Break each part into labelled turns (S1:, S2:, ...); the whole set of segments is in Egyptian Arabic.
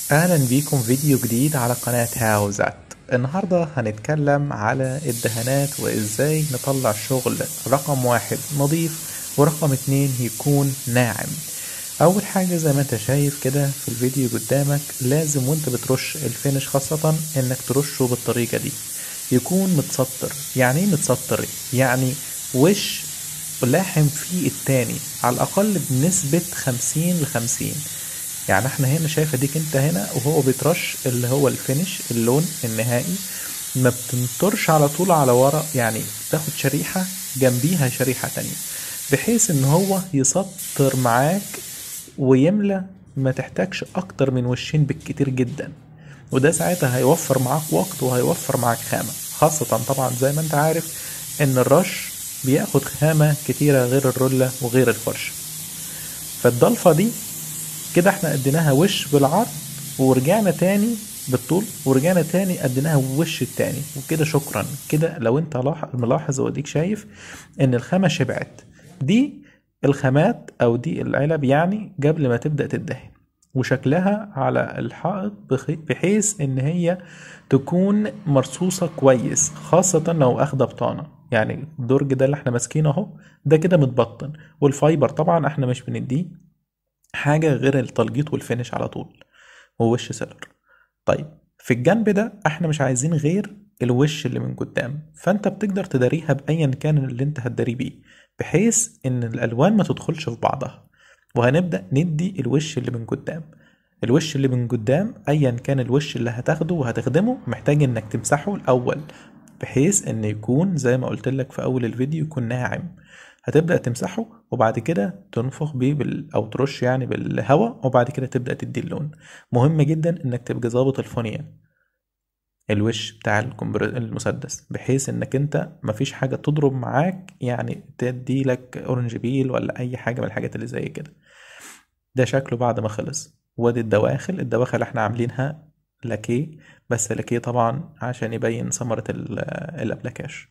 S1: اهلا بيكم فيديو جديد على قناة هاوزات النهاردة هنتكلم على الدهانات وازاي نطلع شغل رقم واحد نظيف ورقم اتنين يكون ناعم اول حاجة زي ما انت شايف كده في الفيديو قدامك لازم وانت بترش الفينش خاصة انك ترشه بالطريقة دي يكون متسطر يعني ايه متسطر يعني وش لاحم فيه التاني على الاقل بنسبة خمسين لخمسين يعني احنا هنا شايف اديك انت هنا وهو بيترش اللي هو الفينش اللون النهائي ما بتنطرش على طول على ورا يعني تاخد شريحة جنبيها شريحة تانية بحيث ان هو يسطر معاك ويملى ما تحتاجش اكتر من وشين بالكتير جدا وده ساعتها هيوفر معاك وقت وهيوفر معاك خامة خاصة طبعا زي ما انت عارف ان الرش بياخد خامة كتيرة غير الرولة وغير الفرش فالضلفة دي كده احنا اديناها وش بالعرض ورجعنا تاني بالطول ورجعنا تاني اديناها وش التاني وكده شكرا كده لو انت ملاحظ واديك شايف ان الخامة شبعت دي الخامات او دي العلب يعني قبل ما تبدأ تدهن وشكلها على الحائط بحيث ان هي تكون مرصوصة كويس خاصة لو اخده بطانة يعني الدرج ده اللي احنا ماسكينه اهو ده كده متبطن والفايبر طبعا احنا مش بنديه حاجة غير التلجيط والفينش على طول ووش سيلر طيب في الجنب ده احنا مش عايزين غير الوش اللي من قدام فانت بتقدر تداريها بايا كان اللي انت هتداريه بيه بحيث ان الالوان ما تدخلش في بعضها وهنبدا ندي الوش اللي من قدام الوش اللي من قدام ايا كان الوش اللي هتاخده وهتخدمه محتاج انك تمسحه الاول بحيث ان يكون زي ما قلت لك في اول الفيديو يكون ناعم هتبدأ تمسحه وبعد كده تنفخ بيه بال... أو ترش يعني بالهواء وبعد كده تبدأ تدي اللون مهم جدا إنك تبقى ظابط الفونيا الوش بتاع الكمبر... المسدس بحيث إنك أنت مفيش حاجة تضرب معاك يعني تدي لك أورنج بيل ولا أي حاجة من الحاجات اللي زي كده ده شكله بعد ما خلص وادي الدواخل الدواخل احنا عاملينها لاكيه بس لاكيه طبعا عشان يبين ثمرة الابلكاش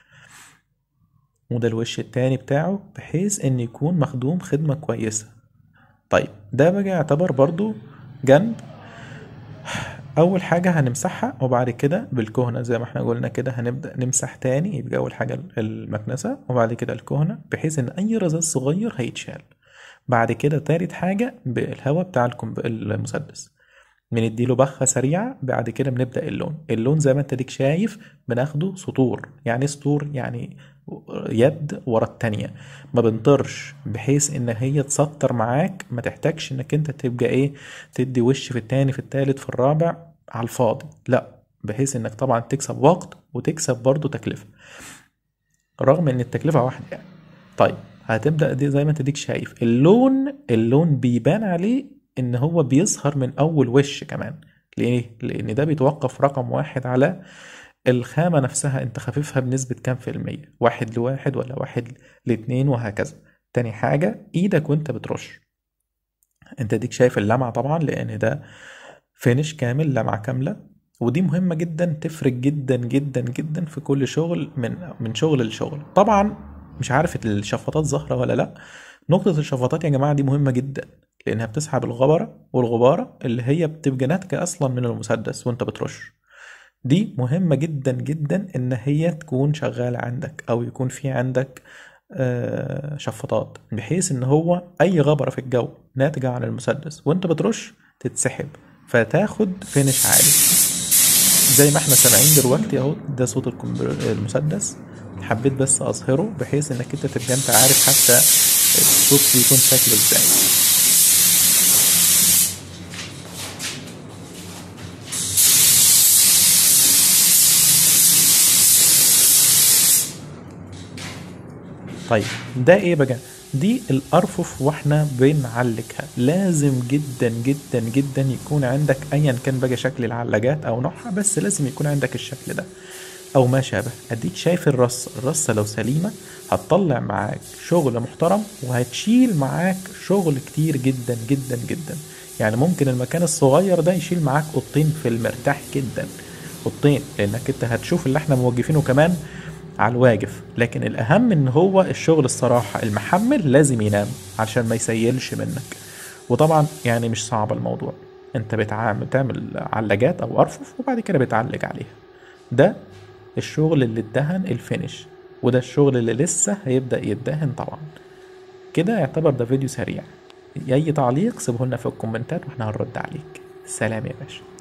S1: وده الوش التاني بتاعه بحيث ان يكون مخدوم خدمة كويسة طيب ده بقى يعتبر برضو جنب اول حاجة هنمسحها وبعد كده بالكهنة زي ما احنا قلنا كده هنبدأ نمسح تاني يبقى اول حاجة المكنسة وبعد كده الكهنة بحيث ان اي رذاذ صغير هيتشال بعد كده تالت حاجة بالهواء بتاع المسدس بنديله بخة سريعة بعد كده بنبدأ اللون اللون زي ما انت ديك شايف بناخده سطور يعني سطور يعني يد ورا التانية ما بنطرش بحيث ان هي تسطر معاك ما تحتاجش انك انت تبقى ايه تدي وش في التاني في التالت في الرابع على الفاضي لا بحيث انك طبعا تكسب وقت وتكسب برضو تكلفة رغم ان التكلفة واحدة يعني طيب هتبدأ دي زي ما انت ديك شايف اللون اللون بيبان عليه ان هو بيظهر من اول وش كمان ليه لان ده بيتوقف رقم واحد على الخامة نفسها انت خفيفها بنسبة كام في المية واحد لواحد ولا واحد لاتنين وهكذا تاني حاجة ايدك وانت بترش انت ديك شايف اللمعة طبعا لان ده فينش كامل لمعة كاملة ودي مهمة جدا تفرق جدا جدا جدا في كل شغل من من شغل لشغل طبعا مش عارف الشفاطات ظاهرة ولا لا نقطة الشفاطات يا جماعة دي مهمة جدا لأنها بتسحب الغبرة والغبارة اللي هي بتبقى ناتجة أصلا من المسدس وأنت بترش دي مهمة جدا جدا إن هي تكون شغالة عندك أو يكون في عندك شفاطات بحيث إن هو أي غبرة في الجو ناتجة عن المسدس وأنت بترش تتسحب فتاخد فينش عالي زي ما احنا سامعين دلوقتي اهو ده صوت المسدس حبيت بس اظهره بحيث انك انت تبقى انت عارف حتى الصوت بيكون شكله ازاي طيب ده ايه بقى دي الارفف واحنا بنعلقها لازم جدا جدا جدا يكون عندك ايا كان بقى شكل العلاجات او نوعها بس لازم يكون عندك الشكل ده او ما شابه اديك شايف الرصة الرصة لو سليمة هتطلع معاك شغل محترم وهتشيل معاك شغل كتير جدا جدا جدا يعني ممكن المكان الصغير ده يشيل معاك اوضتين في المرتاح جدا اوضتين لانك انت هتشوف اللي احنا موقفينه كمان على الواقف لكن الاهم ان هو الشغل الصراحة المحمل لازم ينام عشان ما يسيلش منك وطبعا يعني مش صعب الموضوع انت بتعمل بتعمل علاجات او ارفف وبعد كده بتعلج عليها ده الشغل اللي اتدهن الفينش وده الشغل اللي لسه هيبدأ يتدهن طبعا كده يعتبر ده فيديو سريع اي تعليق سيبه لنا في الكومنتات واحنا هنرد عليك سلام يا باشا